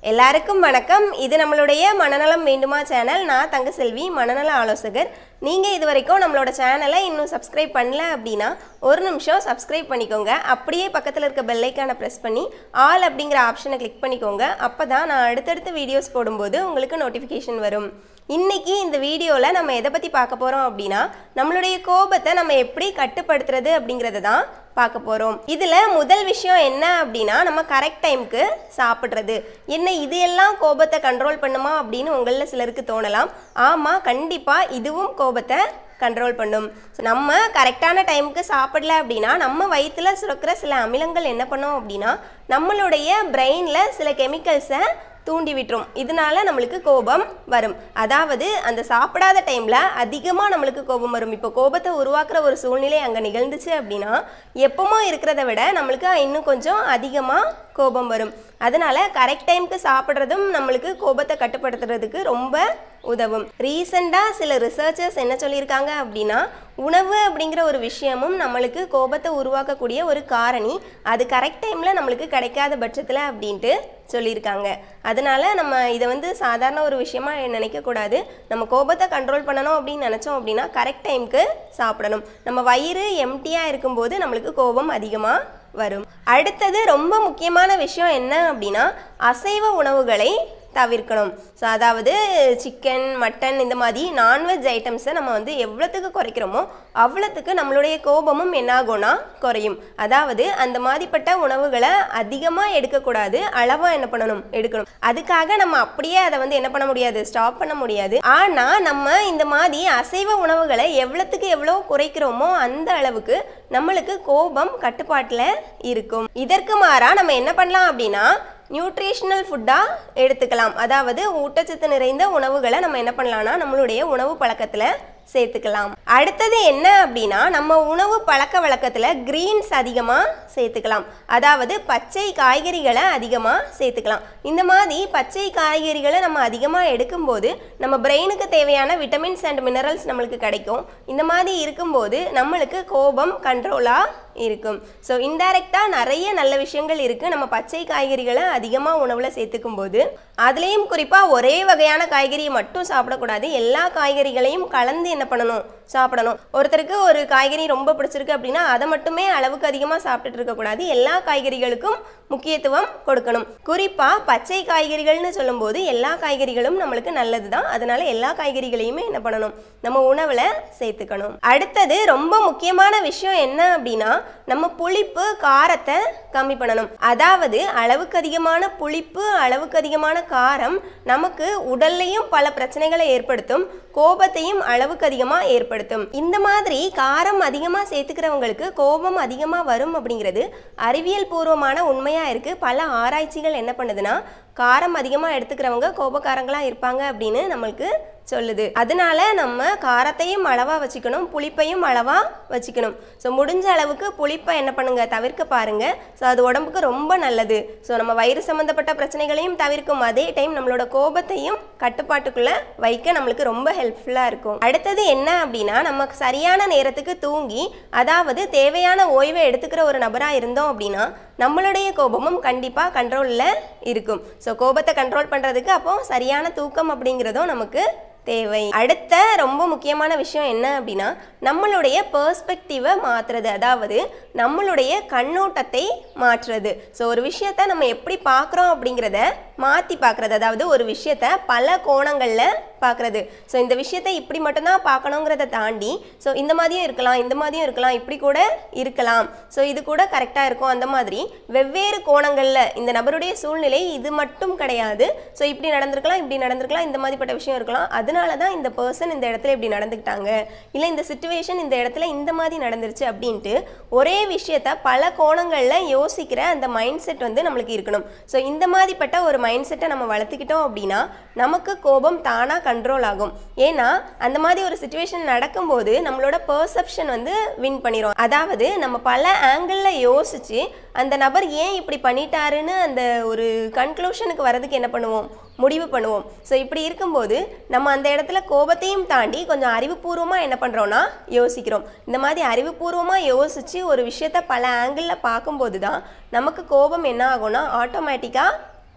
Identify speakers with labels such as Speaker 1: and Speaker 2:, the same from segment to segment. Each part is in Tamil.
Speaker 1: எல்லாருக்கும் வணக்கம் இது நம்மளுடைய மனநலம் வேண்டுமா சேனல் நான் தங்கசெல்வி மனநல ஆலோசகர் நீங்கள் இது வரைக்கும் நம்மளோட சேனலை இன்னும் சப்ஸ்கிரைப் பண்ணல அப்படின்னா ஒரு நிமிஷம் சப்ஸ்கிரைப் பண்ணிக்கோங்க அப்படியே பக்கத்தில் இருக்க பெல்லைக்கானை ப்ரெஸ் பண்ணி ஆல் அப்படிங்கிற ஆப்ஷனை கிளிக் பண்ணிக்கோங்க அப்போ தான் நான் அடுத்தடுத்த வீடியோஸ் போடும்போது உங்களுக்கு நோட்டிஃபிகேஷன் வரும் இன்னைக்கு இந்த வீடியோவில் நம்ம எதை பற்றி பார்க்க போகிறோம் அப்படின்னா நம்மளுடைய கோபத்தை நம்ம எப்படி கட்டுப்படுத்துறது அப்படிங்கிறத தான் பார்க்க போகிறோம் இதில் முதல் விஷயம் என்ன அப்படின்னா நம்ம கரெக்ட் டைம்க்கு சாப்பிட்றது என்ன இது எல்லாம் கோபத்தை கண்ட்ரோல் பண்ணுமா அப்படின்னு உங்களில் சிலருக்கு தோணலாம் ஆமாம் கண்டிப்பாக இதுவும் கோபத்தை கண்ட்ரோல் பண்ணும் So, நம்ம கரெக்டான டைமுக்கு சாப்பிடல அப்படின்னா நம்ம வயிற்றுல சுரக்கிற சில அமிலங்கள் என்ன பண்ணோம் அப்படின்னா நம்மளுடைய பிரெயினில் சில கெமிக்கல்ஸை தூண்டி விட்டுரும் இதனால நம்மளுக்கு கோபம் வரும் அதாவது அந்த சாப்பிடாத டைமில் அதிகமாக நம்மளுக்கு கோபம் வரும் இப்போ கோபத்தை உருவாக்குற ஒரு சூழ்நிலை அங்கே நிகழ்ந்துச்சு அப்படின்னா எப்பவும் இருக்கிறத விட நம்மளுக்கு இன்னும் கொஞ்சம் அதிகமாக கோபம் வரும் அதனால கரெக்ட் டைம்க்கு சாப்பிட்றதும் நம்மளுக்கு கோபத்தை கட்டுப்படுத்துறதுக்கு ரொம்ப உதவும் ரீசெண்டாக சில ரிசர்ச்சர்ஸ் என்ன சொல்லியிருக்காங்க அப்படின்னா உணவு அப்படிங்கிற ஒரு விஷயமும் நம்மளுக்கு கோபத்தை உருவாக்கக்கூடிய ஒரு காரணி அது கரெக்ட் டைமில் நம்மளுக்கு கிடைக்காத பட்சத்தில் அப்படின்ட்டு சொல்லியிருக்காங்க அதனால நம்ம இதை வந்து சாதாரண ஒரு விஷயமா நினைக்கக்கூடாது நம்ம கோபத்தை கண்ட்ரோல் பண்ணணும் அப்படின்னு நினச்சோம் அப்படின்னா கரெக்ட் டைம்க்கு சாப்பிடணும் நம்ம வயிறு எம்டியாக இருக்கும்போது நம்மளுக்கு கோபம் அதிகமாக வரும் அடுத்தது ரொம்ப முக்கியமான விஷயம் என்ன அப்படின்னா அசைவ உணவுகளை தவிர்க்கணும் ஸோ அதாவது சிக்கன் மட்டன் இந்த மாதிரி நான்வெஜ் ஐட்டம்ஸை நம்ம வந்து எவ்வளோத்துக்கு குறைக்கிறோமோ அவ்வளோத்துக்கு நம்மளுடைய கோபமும் என்னாகும்னா குறையும் அதாவது அந்த மாதிரிப்பட்ட உணவுகளை அதிகமாக எடுக்கக்கூடாது அளவாக என்ன பண்ணணும் எடுக்கணும் அதுக்காக நம்ம அப்படியே அதை வந்து என்ன பண்ண முடியாது ஸ்டாப் பண்ண முடியாது ஆனால் நம்ம இந்த மாதிரி அசைவ உணவுகளை எவ்வளோத்துக்கு எவ்வளோ குறைக்கிறோமோ அந்த அளவுக்கு நம்மளுக்கு கோபம் கட்டுப்பாட்டில் இருக்கும் இதற்கு மாறா நம்ம என்ன பண்ணலாம் அப்படின்னா நியூட்ரிஷனல் ஃபுட்டாக எடுத்துக்கலாம் அதாவது ஊட்டச்சத்து நிறைந்த உணவுகளை நம்ம என்ன பண்ணலாம்னா நம்மளுடைய உணவு பழக்கத்தில் சேர்த்துக்கலாம் அடுத்தது என்ன அப்படின்னா நம்ம உணவு பழக்க வழக்கத்தில் கிரீன்ஸ் அதிகமாக சேர்த்துக்கலாம் அதாவது பச்சை காய்கறிகளை அதிகமாக சேர்த்துக்கலாம் இந்த மாதிரி பச்சை காய்கறிகளை நம்ம அதிகமாக எடுக்கும்போது நம்ம பிரெயினுக்கு தேவையான விட்டமின்ஸ் அண்ட் மினரல்ஸ் நம்மளுக்கு கிடைக்கும் இந்த மாதிரி இருக்கும்போது நம்மளுக்கு கோபம் கண்ட்ரோலாக இருக்கும் ஸோ இன்டைரக்டாக நிறைய நல்ல விஷயங்கள் இருக்குது நம்ம பச்சை காய்கறிகளை அதிகமாக உணவில் சேர்த்துக்கும் போது அதுலேயும் குறிப்பாக ஒரே வகையான காய்கறியை மட்டும் சாப்பிடக்கூடாது எல்லா காய்கறிகளையும் கலந்து என்ன பண்ணணும் சாப்பிடணும் ஒருத்தருக்கு ஒரு காய்கறி ரொம்ப பிடிச்சிருக்கு அப்படின்னா அதை மட்டுமே அளவுக்கு அதிகமாக சாப்பிட்டுட்டு இருக்கக்கூடாது எல்லா காய்கறிகளுக்கும் முக்கியத்துவம் கொடுக்கணும் குறிப்பாக பச்சை காய்கறிகள்னு சொல்லும்போது எல்லா காய்கறிகளும் நம்மளுக்கு நல்லது தான் அதனால எல்லா காய்கறிகளையுமே என்ன பண்ணணும் நம்ம உணவில் சேர்த்துக்கணும் அடுத்தது ரொம்ப முக்கியமான விஷயம் என்ன அப்படின்னா நம்ம புளிப்பு காரத்தை கம்மி பண்ணணும் அதாவது அளவுக்கு அதிகமான புளிப்பு அளவுக்கு அதிகமான காரம் நமக்கு உடல்லையும் பல பிரச்சனைகளை ஏற்படுத்தும் கோபத்தையும் அளவுக்கு அதிகமாக ஏற்படுத்தும் இந்த மாதிரி காரம் அதிகமாக சேர்த்துக்கிறவங்களுக்கு கோபம் அதிகமாக வரும் அப்படிங்கிறது அறிவியல் பூர்வமான உண்மையாக இருக்குது பல ஆராய்ச்சிகள் என்ன பண்ணுதுன்னா காரம் அதிகமாக எடுத்துக்கிறவங்க கோபக்காரங்களாக இருப்பாங்க அப்படின்னு நம்மளுக்கு சொல்லுது அதனால நம்ம காரத்தையும் அளவாக வச்சுக்கணும் புளிப்பையும் அளவாக வச்சுக்கணும் ஸோ முடிஞ்ச அளவுக்கு புளிப்பை என்ன பண்ணுங்க தவிர்க்க பாருங்க ஸோ அது உடம்புக்கு ரொம்ப நல்லது ஸோ நம்ம வயிறு சம்மந்தப்பட்ட பிரச்சனைகளையும் தவிர்க்கும் அதே டைம் நம்மளோட கோபத்தையும் கட்டுப்பாட்டுக்குள்ளே வைக்க நம்மளுக்கு ரொம்ப ஹெல்ப்ஃபுல்லாக இருக்கும் அடுத்தது என்ன அப்படின்னா நமக்கு சரியான நேரத்துக்கு தூங்கி அதாவது தேவையான ஓய்வை எடுத்துக்கிற ஒரு நபராக இருந்தோம் அப்படின்னா நம்மளுடைய கோபமும் கண்டிப்பாக கண்ட்ரோலில் இருக்கும் ஸோ கோபத்தை கண்ட்ரோல் பண்ணுறதுக்கு அப்போ சரியான தூக்கம் அப்படிங்கிறதும் நமக்கு தேவை அடுத்த ரொம்ப முக்கியமான விஷயம் என்ன அப்படின்னா நம்மளுடைய பெர்ஸ்பெக்டிவை மாற்றுறது அதாவது நம்மளுடைய கண்ணோட்டத்தை மாற்றுறது ஸோ ஒரு விஷயத்த நம்ம எப்படி பார்க்குறோம் அப்படிங்கிறத மாற்றி பார்க்குறது அதாவது ஒரு விஷயத்த பல கோணங்களில் பார்க்குறது ஸோ இந்த விஷயத்த இப்படி மட்டும்தான் பார்க்கணுங்கிறத தாண்டி ஸோ இந்த மாதிரியும் இருக்கலாம் இந்த மாதிரியும் இருக்கலாம் இப்படி கூட இருக்கலாம் ஸோ இது கூட கரெக்டாக இருக்கும் அந்த மாதிரி வெவ்வேறு கோணங்களில் இந்த நபருடைய சூழ்நிலை இது மட்டும் கிடையாது ஸோ இப்படி நடந்திருக்கலாம் இப்படி நடந்திருக்கலாம் இந்த மாதிரிப்பட்ட விஷயம் இருக்கலாம் அதனால தான் இந்த பர்சன் இந்த இடத்துல இப்படி நடந்துக்கிட்டாங்க இல்லை இந்த சுச்சுவேஷன் இந்த இடத்துல இந்த மாதிரி நடந்துருச்சு அப்படின்ட்டு ஒரே விஷயத்த பல கோணங்களில் யோசிக்கிற அந்த மைண்ட் செட் வந்து நம்மளுக்கு இருக்கணும் ஸோ இந்த மாதிரிப்பட்ட ஒரு மைண்ட் செட்டை நம்ம வளர்த்துக்கிட்டோம் அப்படின்னா நமக்கு கோபம் தானாக கண்ட்ரோல் ஆகும் ஏன்னா அந்த மாதிரி ஒரு சுச்சுவேஷன் நடக்கும்போது நம்மளோட பெர்செப்ஷன் வந்து வின் பண்ணிடும் அதாவது நம்ம பல ஆங்கிளில் யோசிச்சு அந்த நபர் ஏன் இப்படி பண்ணிட்டாருன்னு அந்த ஒரு கன்க்ளூஷனுக்கு வரதுக்கு என்ன பண்ணுவோம் முடிவு பண்ணுவோம் ஸோ இப்படி இருக்கும்போது நம்ம அந்த இடத்துல கோபத்தையும் தாண்டி கொஞ்சம் அறிவுபூர்வமாக என்ன பண்ணுறோன்னா யோசிக்கிறோம் இந்த மாதிரி அறிவுபூர்வமாக யோசித்து ஒரு விஷயத்த பல ஆங்கிளில் பார்க்கும்போது தான் நமக்கு கோபம் என்ன ஆகும்னா ஆட்டோமேட்டிக்காக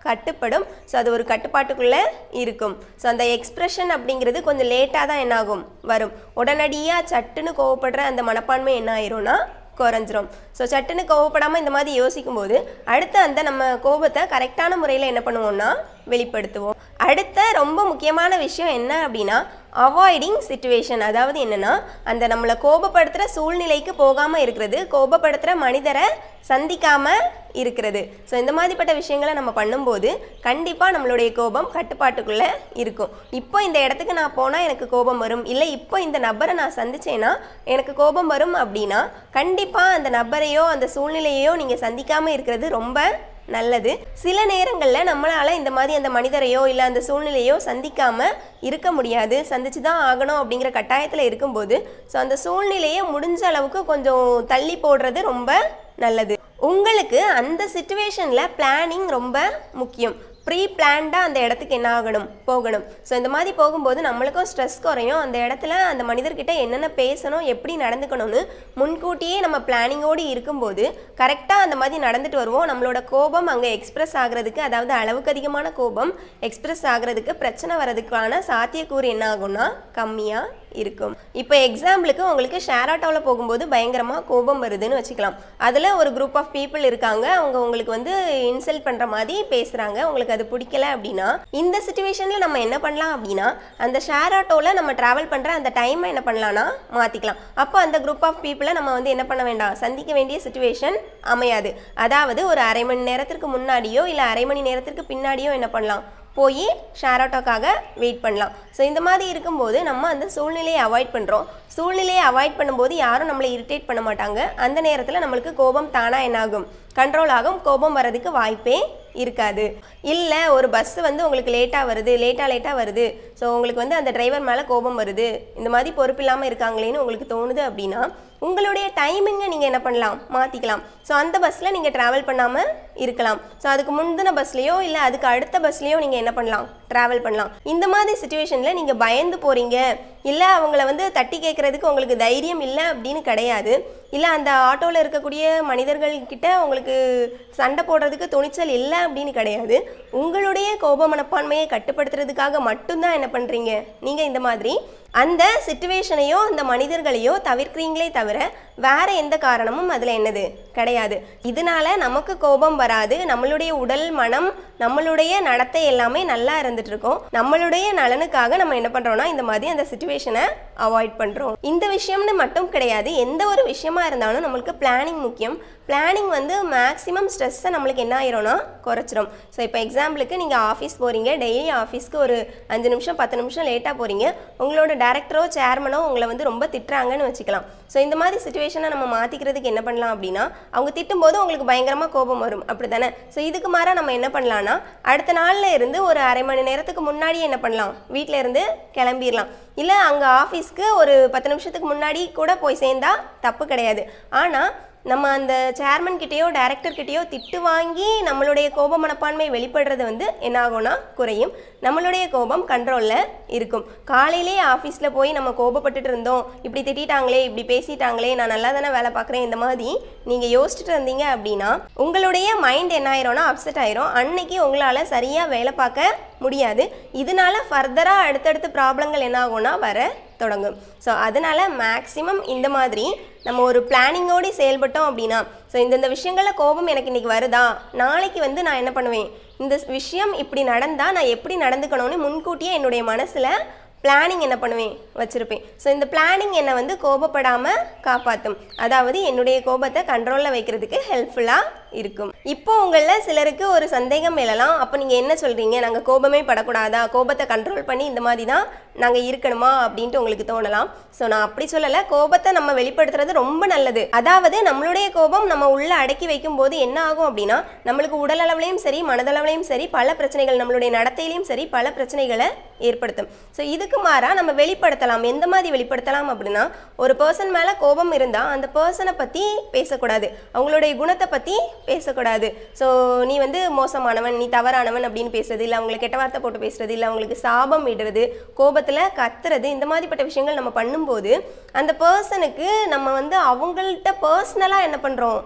Speaker 1: கட்டுப்படும் ஸோ அது ஒரு கட்டுப்பாட்டுக்குள்ளே இருக்கும் ஸோ அந்த எக்ஸ்ப்ரெஷன் அப்படிங்கிறது கொஞ்சம் லேட்டாக தான் என்ன ஆகும் வரும் உடனடியாக சட்டுன்னு கோவப்படுற அந்த மனப்பான்மை என்ன ஆயிரும்னா குறைஞ்சிரும் ஸோ சட்டுன்னு கோவப்படாமல் இந்த மாதிரி யோசிக்கும்போது அடுத்து அந்த நம்ம கோபத்தை கரெக்டான முறையில் என்ன பண்ணுவோம்னா வெளிப்படுத்துவோம் அடுத்த ரொம்ப முக்கியமான விஷயம் என்ன அப்படின்னா அவாய்டிங் சுச்சுவேஷன் அதாவது என்னன்னா அந்த நம்மளை கோபப்படுத்துகிற சூழ்நிலைக்கு போகாமல் இருக்கிறது கோபப்படுத்துகிற மனிதரை சந்திக்காமல் இருக்கிறது ஸோ இந்த மாதிரிப்பட்ட விஷயங்களை நம்ம பண்ணும்போது கண்டிப்பாக நம்மளுடைய கோபம் கட்டுப்பாட்டுக்குள்ளே இருக்கும் இப்போ இந்த இடத்துக்கு நான் போனால் எனக்கு கோபம் வரும் இல்லை இப்போ இந்த நபரை நான் சந்திச்சேன்னா எனக்கு கோபம் வரும் அப்படின்னா கண்டிப்பாக அந்த நபரையோ அந்த சூழ்நிலையோ நீங்கள் சந்திக்காமல் இருக்கிறது ரொம்ப நல்லது சில நேரங்களில் நம்மளால் இந்த மாதிரி அந்த மனிதரையோ இல்லை அந்த சூழ்நிலையோ சந்திக்காமல் இருக்க முடியாது சந்திச்சு தான் ஆகணும் அப்படிங்கிற கட்டாயத்தில் இருக்கும்போது ஸோ அந்த சூழ்நிலையை முடிஞ்ச அளவுக்கு கொஞ்சம் தள்ளி போடுறது ரொம்ப நல்லது உங்களுக்கு அந்த சுச்சுவேஷனில் பிளானிங் ரொம்ப முக்கியம் ப்ரீ பிளான்டாக அந்த இடத்துக்கு என்ன ஆகணும் போகணும் ஸோ இந்த மாதிரி போகும்போது நம்மளுக்கும் ஸ்ட்ரெஸ் குறையும் அந்த இடத்துல அந்த மனிதர்கிட்ட என்னென்ன பேசணும் எப்படி நடந்துக்கணும்னு முன்கூட்டியே நம்ம பிளானிங்கோடு இருக்கும்போது கரெக்டாக அந்த மாதிரி நடந்துட்டு வருவோம் நம்மளோட கோபம் அங்கே எக்ஸ்பிரஸ் ஆகிறதுக்கு அதாவது அளவுக்கு அதிகமான கோபம் எக்ஸ்பிரஸ் ஆகிறதுக்கு பிரச்சனை வர்றதுக்கான சாத்தியக்கூறு என்ன ஆகும்னா கம்மியாக இருக்கும் இப்போ எக்ஸாம்பிளுக்கு உங்களுக்கு ஷேர் ஆட்டோவில் போகும்போது பயங்கரமாக கோபம் வருதுன்னு வச்சுக்கலாம் அதில் ஒரு குரூப் ஆஃப் பீப்புள் இருக்காங்க அவங்க உங்களுக்கு வந்து இன்சல்ட் பண்ணுற மாதிரி பேசுகிறாங்க உங்களுக்கு அது பிடிக்கல அப்படின்னா இந்த சுச்சுவேஷனில் நம்ம என்ன பண்ணலாம் அப்படின்னா அந்த ஷேர் ஆட்டோவில் நம்ம ட்ராவல் பண்ணுற அந்த டைமை என்ன பண்ணலாம்னா மாற்றிக்கலாம் அப்போ அந்த குரூப் ஆஃப் பீப்புளை நம்ம வந்து என்ன பண்ண வேண்டாம் சந்திக்க வேண்டிய சுச்சுவேஷன் அமையாது அதாவது ஒரு அரை மணி நேரத்திற்கு முன்னாடியோ இல்லை அரை மணி நேரத்திற்கு பின்னாடியோ என்ன பண்ணலாம் போய் ஷேர் ஆட்டோக்காக வெயிட் பண்ணலாம் ஸோ இந்த மாதிரி இருக்கும்போது நம்ம அந்த சூழ்நிலையை அவாய்ட் பண்ணுறோம் சூழ்நிலையை அவாய்ட் பண்ணும்போது யாரும் நம்மளை இரிட்டேட் பண்ண மாட்டாங்க அந்த நேரத்தில் நம்மளுக்கு கோபம் தானாக என்னாகும் கண்ட்ரோல் ஆகும் கோபம் வர்றதுக்கு வாய்ப்பே இருக்காது இல்லை ஒரு பஸ் வந்து உங்களுக்கு லேட்டாக வருது லேட்டாக லேட்டாக வருது ஸோ உங்களுக்கு வந்து அந்த டிரைவர் மேலே கோபம் வருது இந்த மாதிரி பொறுப்பு இல்லாமல் இருக்காங்களேன்னு உங்களுக்கு தோணுது அப்படின்னா உங்களுடைய டைமிங்கை நீங்கள் என்ன பண்ணலாம் மாற்றிக்கலாம் ஸோ அந்த பஸ்ஸில் நீங்கள் ட்ராவல் பண்ணாமல் இருக்கலாம் ஸோ அதுக்கு முந்தின பஸ்லேயோ இல்லை அதுக்கு அடுத்த பஸ்லேயோ நீங்கள் என்ன பண்ணலாம் ட்ராவல் பண்ணலாம் இந்த மாதிரி சுச்சுவேஷனில் நீங்கள் பயந்து போகிறீங்க இல்லை அவங்கள வந்து தட்டி கேட்குறதுக்கு உங்களுக்கு தைரியம் இல்லை அப்படின்னு கிடையாது இல்லை அந்த ஆட்டோவில் இருக்கக்கூடிய மனிதர்கள் கிட்ட உங்களுக்கு சண்டை போடுறதுக்கு துணிச்சல் இல்லை அப்படின்னு கிடையாது உங்களுடைய கோப மனப்பான்மையை கட்டுப்படுத்துறதுக்காக மட்டும்தான் என்ன பண்ணுறீங்க நீங்கள் இந்த மாதிரி அந்த சுச்சுவேஷனையோ அந்த மனிதர்களையோ தவிர்க்கிறீங்களே தவிர வேற எந்த காரணமும் அதில் என்னது கிடையாது இதனால நமக்கு கோபம் வராது நம்மளுடைய உடல் மனம் நம்மளுடைய நடத்தை எல்லாமே நல்லா இருந்துட்டு இருக்கோம் நம்மளுடைய நலனுக்காக நம்ம என்ன பண்றோம்னா இந்த மாதிரி அந்த சுச்சுவேஷனை அவாய்ட் பண்றோம் இந்த விஷயம்னு மட்டும் கிடையாது எந்த ஒரு விஷயமா இருந்தாலும் நம்மளுக்கு பிளானிங் முக்கியம் பிளானிங் வந்து மேக்ஸிமம் ஸ்ட்ரெஸ்ஸை நம்மளுக்கு என்ன ஆயிரும்னா குறைச்சிரும் ஸோ இப்போ எக்ஸாம்பிளுக்கு நீங்கள் ஆஃபீஸ் போகிறீங்க டெய்லி ஆஃபீஸ்க்கு ஒரு அஞ்சு நிமிஷம் பத்து நிமிஷம் லேட்டாக போகிறீங்க உங்களோட டேரக்டரோ சேர்மனோ உங்களை வந்து ரொம்ப திட்டுறாங்கன்னு வச்சுக்கலாம் ஸோ இந்த மாதிரி சுச்சுவேஷனை நம்ம மாற்றிக்கிறதுக்கு என்ன பண்ணலாம் அப்படின்னா அவங்க திட்டும்போது உங்களுக்கு பயங்கரமாக கோபம் வரும் அப்படி தானே ஸோ இதுக்கு மாறா நம்ம என்ன பண்ணலாம்னா அடுத்த நாளில் இருந்து ஒரு அரை மணி நேரத்துக்கு முன்னாடியே என்ன பண்ணலாம் வீட்டில் இருந்து கிளம்பிடலாம் இல்லை அங்கே ஆஃபீஸ்க்கு ஒரு பத்து நிமிஷத்துக்கு முன்னாடி கூட போய் சேர்ந்தா தப்பு கிடையாது ஆனால் நம்ம அந்த சேர்மன் கிட்டேயோ டைரக்டர் கிட்டேயோ திட்டு வாங்கி நம்மளுடைய கோப மனப்பான்மை வெளிப்படுறது வந்து என்ன ஆகும்னா குறையும் நம்மளுடைய கோபம் கண்ட்ரோலில் இருக்கும் காலையிலே ஆஃபீஸில் போய் நம்ம கோபப்பட்டுட்டு இருந்தோம் இப்படி திட்டிட்டாங்களே இப்படி பேசிட்டாங்களே நான் நல்லா தானே வேலை பார்க்குறேன் இந்த மாதிரி நீங்கள் யோசிச்சுட்டு இருந்தீங்க அப்படின்னா உங்களுடைய மைண்ட் என்ன ஆயிரும்னா அப்செட் ஆயிரும் அன்னைக்கு உங்களால் சரியாக வேலை பார்க்க முடியாது இதனால ஃபர்தராக அடுத்தடுத்து ப்ராப்ளங்கள் என்ன ஆகும்னா வர தொடங்கும் ஸோ அதனால மேக்ஸிமம் இந்த மாதிரி நம்ம ஒரு பிளானிங்கோடு செயல்பட்டோம் அப்படின்னா ஸோ இந்தந்த விஷயங்களில் கோபம் எனக்கு இன்னைக்கு வருதா நாளைக்கு வந்து நான் என்ன பண்ணுவேன் இந்த விஷயம் இப்படி நடந்தால் நான் எப்படி நடந்துக்கணும்னு முன்கூட்டியே என்னுடைய மனசில் பிளானிங் என்ன பண்ணுவேன் வச்சுருப்பேன் ஸோ இந்த பிளானிங் என்னை வந்து கோபப்படாமல் காப்பாற்றும் அதாவது என்னுடைய கோபத்தை கண்ட்ரோலில் வைக்கிறதுக்கு ஹெல்ப்ஃபுல்லாக இருக்கும் இப்போ உங்களில் சிலருக்கு ஒரு சந்தேகம் எழலாம் அப்போ நீங்கள் என்ன சொல்கிறீங்க நாங்கள் கோபமே படக்கூடாதா கோபத்தை கண்ட்ரோல் பண்ணி இந்த மாதிரி தான் நாங்கள் இருக்கணுமா அப்படின்ட்டு உங்களுக்கு தோணலாம் ஸோ நான் அப்படி சொல்லலை கோபத்தை நம்ம வெளிப்படுத்துறது ரொம்ப நல்லது அதாவது நம்மளுடைய கோபம் நம்ம உள்ள அடக்கி வைக்கும் போது என்ன ஆகும் அப்படின்னா நம்மளுக்கு உடல் அளவுலையும் சரி மனதளவுலையும் சரி பல பிரச்சனைகள் நம்மளுடைய நடத்தையிலையும் சரி பல பிரச்சனைகளை ஏற்படுத்தும் ஸோ இதுக்கு மாறா நம்ம வெளிப்படுத்தலாம் எந்த மாதிரி வெளிப்படுத்தலாம் அப்படின்னா ஒரு பர்சன் மேலே கோபம் இருந்தால் அந்த பர்சனை பற்றி பேசக்கூடாது அவங்களுடைய குணத்தை பற்றி பேசக்கூடாது ஸோ நீ வந்து மோசமானவன் நீ தவறானவன் அப்படின்னு பேசுறது இல்லை அவங்களை கெட்ட வார்த்தை போட்டு பேசுறது இல்லை அவங்களுக்கு சாபம் இடுறது கோபத்தில் கத்துறது இந்த மாதிரிப்பட்ட விஷயங்கள் நம்ம பண்ணும்போது அந்த பர்சனுக்கு நம்ம வந்து அவங்கள்ட்ட பர்சனலாக என்ன பண்ணுறோம்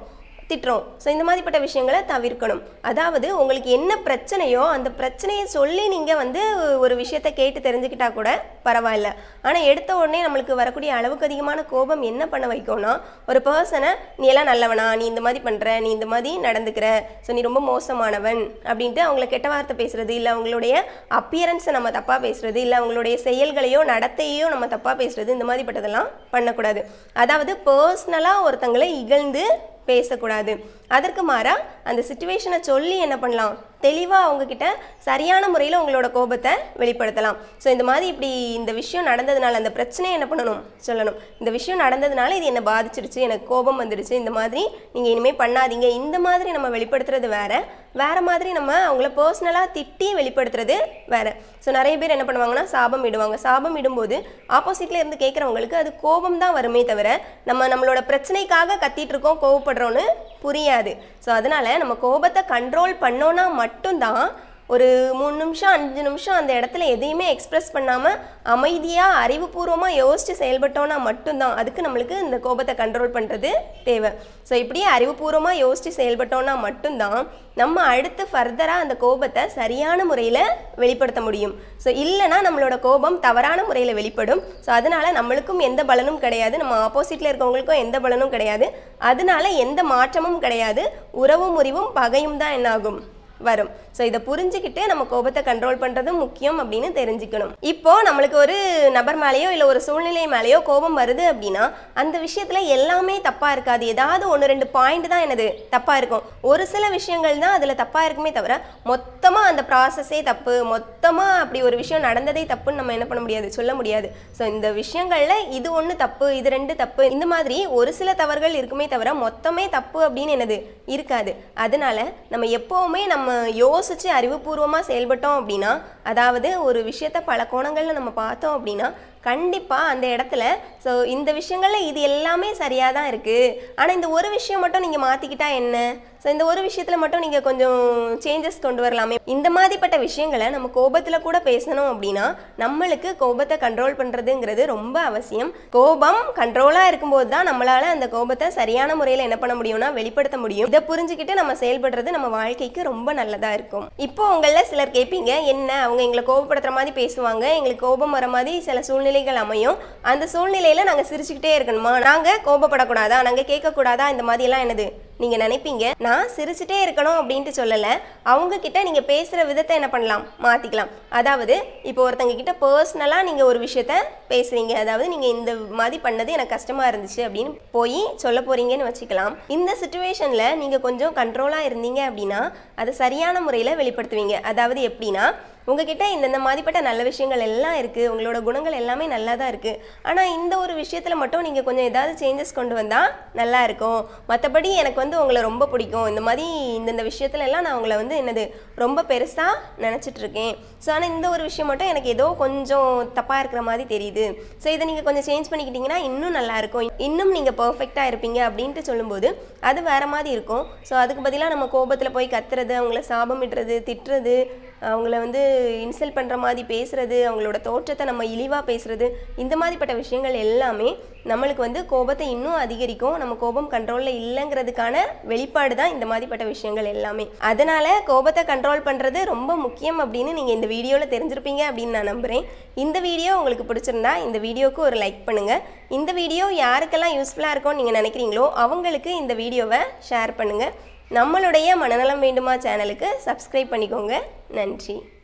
Speaker 1: திட்டுறோம் ஸோ இந்த மாதிரிப்பட்ட விஷயங்களை தவிர்க்கணும் அதாவது உங்களுக்கு என்ன பிரச்சனையோ அந்த பிரச்சனையை சொல்லி நீங்கள் வந்து ஒரு விஷயத்தை கேட்டு தெரிஞ்சுக்கிட்டா கூட பரவாயில்ல ஆனால் எடுத்த உடனே நம்மளுக்கு வரக்கூடிய அளவுக்கு அதிகமான கோபம் என்ன பண்ண வைக்கும்னா ஒரு பர்சனை நீ எல்லாம் நல்லவனா நீ இந்த மாதிரி பண்ணுற நீ இந்த மாதிரி நடந்துக்கிற ஸோ நீ ரொம்ப மோசமானவன் அப்படின்ட்டு அவங்கள கெட்ட வார்த்தை பேசுறது இல்லை அவங்களுடைய அப்பியரன்ஸை நம்ம தப்பாக பேசுறது இல்லை அவங்களுடைய செயல்களையோ நடத்தையோ நம்ம தப்பாக பேசுறது இந்த மாதிரிப்பட்டதெல்லாம் பண்ணக்கூடாது அதாவது பர்சனலாக ஒருத்தங்களை இகழ்ந்து பேசக்கூடாது அதற்கு மாறா அந்த சுச்சுவேஷனை சொல்லி என்ன பண்ணலாம் தெளிவாக அவங்கக்கிட்ட சரியான முறையில் உங்களோட கோபத்தை வெளிப்படுத்தலாம் ஸோ இந்த மாதிரி இப்படி இந்த விஷயம் நடந்ததுனால அந்த பிரச்சனையை என்ன பண்ணணும் சொல்லணும் இந்த விஷயம் நடந்ததுனால இது என்னை பாதிச்சிருச்சு எனக்கு கோபம் வந்துடுச்சு இந்த மாதிரி நீங்கள் இனிமேல் பண்ணாதீங்க இந்த மாதிரி நம்ம வெளிப்படுத்துறது வேற வேற மாதிரி நம்ம அவங்கள பர்சனலாக திட்டி வெளிப்படுத்துறது வேற ஸோ நிறைய பேர் என்ன பண்ணுவாங்கன்னா சாபம் இடுவாங்க சாபம் இடும்போது ஆப்போசிட்ல இருந்து கேட்குறவங்களுக்கு அது கோபம் தான் வருமே தவிர நம்ம நம்மளோட பிரச்சனைக்காக கத்திட்டு இருக்கோம் கோவப்படுறோன்னு புரியாது ஸோ அதனால நம்ம கோபத்தை கண்ட்ரோல் பண்ணோன்னா மட்டும்தான் ஒரு மூணு நிமிஷம் அஞ்சு நிமிஷம் அந்த இடத்துல எதையுமே எக்ஸ்பிரஸ் பண்ணாமல் அமைதியாக அறிவுபூர்வமாக யோசித்து செயல்பட்டோன்னா மட்டும்தான் அதுக்கு நம்மளுக்கு இந்த கோபத்தை கண்ட்ரோல் பண்ணுறது தேவை ஸோ இப்படியே அறிவுபூர்வமாக யோசித்து செயல்பட்டோன்னா மட்டும்தான் நம்ம அடுத்து ஃபர்தராக அந்த கோபத்தை சரியான முறையில் வெளிப்படுத்த முடியும் ஸோ இல்லைனா நம்மளோட கோபம் தவறான முறையில் வெளிப்படும் ஸோ அதனால நம்மளுக்கும் எந்த பலனும் கிடையாது நம்ம ஆப்போசிட்டில் இருக்கவங்களுக்கும் எந்த பலனும் கிடையாது அதனால எந்த மாற்றமும் கிடையாது உறவும் முறிவும் பகையும் தான் என்ன ஆகும் வரும் ஸோ இதை புரிஞ்சுக்கிட்டு நம்ம கோபத்தை கண்ட்ரோல் பண்ணுறது முக்கியம் அப்படின்னு தெரிஞ்சுக்கணும் இப்போ நம்மளுக்கு ஒரு நபர் மேலேயோ இல்லை ஒரு சூழ்நிலை மேலேயோ கோபம் வருது அப்படின்னா அந்த விஷயத்தில் எல்லாமே தப்பாக இருக்காது ஏதாவது ஒன்று ரெண்டு பாயிண்ட் தான் என்னது தப்பாக இருக்கும் ஒரு சில விஷயங்கள் தான் அதில் தப்பாக இருக்குமே தவிர மொத்தமாக அந்த ப்ராசஸே தப்பு மொத்தமாக அப்படி ஒரு விஷயம் நடந்ததே தப்புன்னு நம்ம என்ன பண்ண முடியாது சொல்ல முடியாது ஸோ இந்த விஷயங்களில் இது ஒன்று தப்பு இது ரெண்டு தப்பு இந்த மாதிரி ஒரு சில தவறுகள் இருக்குமே தவிர மொத்தமே தப்பு அப்படின்னு என்னது இருக்காது அதனால நம்ம எப்போவுமே நம்ம யோசிச்சு அறிவுபூர்வமாக செயல்பட்டோம் அப்படின்னா அதாவது ஒரு விஷயத்த பல கோணங்களில் நம்ம பார்த்தோம் அப்படின்னா கண்டிப்பாக அந்த இடத்துல ஸோ இந்த விஷயங்களில் இது எல்லாமே சரியாக தான் இருக்குது ஆனால் இந்த ஒரு விஷயம் மட்டும் நீங்கள் மாற்றிக்கிட்டா என்ன ஸோ இந்த ஒரு விஷயத்தில் மட்டும் நீங்கள் கொஞ்சம் சேஞ்சஸ் கொண்டு வரலாமே இந்த மாதிரிப்பட்ட விஷயங்களை நம்ம கோபத்தில் கூட பேசணும் அப்படின்னா நம்மளுக்கு கோபத்தை கண்ட்ரோல் பண்ணுறதுங்கிறது ரொம்ப அவசியம் கோபம் கண்ட்ரோலாக இருக்கும்போது தான் நம்மளால் அந்த கோபத்தை சரியான முறையில் என்ன பண்ண முடியும்னா வெளிப்படுத்த முடியும் இதை புரிஞ்சுக்கிட்டு நம்ம செயல்படுறது நம்ம வாழ்க்கைக்கு ரொம்ப நல்லதாக இருக்கும் இப்போ உங்களில் சிலர் கேட்பீங்க என்ன அவங்க எங்களை கோபப்படுத்துற மாதிரி பேசுவாங்க எங்களுக்கு கோபம் வர மாதிரி சில சூழ்நிலைகள் அமையும் அந்த சூழ்நிலையில் நாங்கள் சிரிச்சுக்கிட்டே இருக்கணுமா நாங்கள் கோபப்படக்கூடாதா நாங்கள் கேட்கக்கூடாதா இந்த மாதிரியெல்லாம் என்னது நீங்கள் நினைப்பீங்க நான் சிரிச்சுட்டே இருக்கணும் அப்படின்ட்டு சொல்லலை அவங்க கிட்ட நீங்கள் பேசுகிற விதத்தை என்ன பண்ணலாம் மாற்றிக்கலாம் அதாவது இப்போ ஒருத்தங்க கிட்ட பர்சனலாக நீங்கள் ஒரு விஷயத்த பேசுகிறீங்க அதாவது நீங்கள் இந்த மாதிரி பண்ணது எனக்கு கஷ்டமாக இருந்துச்சு அப்படின்னு போய் சொல்ல போகிறீங்கன்னு வச்சுக்கலாம் இந்த சுச்சுவேஷனில் நீங்கள் கொஞ்சம் கண்ட்ரோலாக இருந்தீங்க அப்படின்னா அதை சரியான முறையில் வெளிப்படுத்துவீங்க அதாவது எப்படின்னா உங்ககிட்ட இந்தந்த மாதிரிப்பட்ட நல்ல விஷயங்கள் எல்லாம் இருக்குது உங்களோட குணங்கள் எல்லாமே நல்லா தான் இருக்குது ஆனால் இந்த ஒரு விஷயத்தில் மட்டும் நீங்கள் கொஞ்சம் ஏதாவது சேஞ்சஸ் கொண்டு வந்தால் நல்லா இருக்கும் மற்றபடி எனக்கு வந்து உங்களை ரொம்ப பிடிக்கும் இந்த மாதிரி இந்தந்த விஷயத்துல எல்லாம் நான் உங்களை வந்து என்னது ரொம்ப பெருசாக நினச்சிட்டு இருக்கேன் ஸோ ஆனால் இந்த ஒரு விஷயம் மட்டும் எனக்கு ஏதோ கொஞ்சம் தப்பாக இருக்கிற மாதிரி தெரியுது ஸோ இதை நீங்கள் கொஞ்சம் சேஞ்ச் பண்ணிக்கிட்டீங்கன்னா இன்னும் நல்லா இருக்கும் இன்னும் நீங்கள் பர்ஃபெக்டாக இருப்பீங்க அப்படின்ட்டு சொல்லும்போது அது வேற மாதிரி இருக்கும் ஸோ அதுக்கு பதிலாக நம்ம கோபத்தில் போய் கத்துறது அவங்கள சாபமிடுறது திட்டுறது அவங்கள வந்து இன்சல்ட் பண்ணுற மாதிரி பேசுறது அவங்களோட தோற்றத்தை நம்ம இழிவாக பேசுறது இந்த மாதிரிப்பட்ட விஷயங்கள் எல்லாமே நம்மளுக்கு வந்து கோபத்தை இன்னும் அதிகரிக்கும் நம்ம கோபம் கண்ட்ரோலில் இல்லைங்கிறதுக்கான வெளிப்பாடு தான் இந்த மாதிரிப்பட்ட விஷயங்கள் எல்லாமே அதனால கோபத்தை கண்ட்ரோல் பண்ணுறது ரொம்ப முக்கியம் அப்படின்னு நீங்கள் இந்த வீடியோவில் தெரிஞ்சிருப்பீங்க அப்படின்னு நான் நம்புகிறேன் இந்த வீடியோ உங்களுக்கு பிடிச்சிருந்தா இந்த வீடியோவுக்கு ஒரு லைக் பண்ணுங்கள் இந்த வீடியோ யாருக்கெல்லாம் யூஸ்ஃபுல்லாக இருக்கும்னு நீங்கள் நினைக்கிறீங்களோ அவங்களுக்கு இந்த வீடியோவை ஷேர் பண்ணுங்கள் நம்மளுடைய மனநலம் வேண்டுமா சேனலுக்கு சப்ஸ்கிரைப் பண்ணிக்கோங்க நன்றி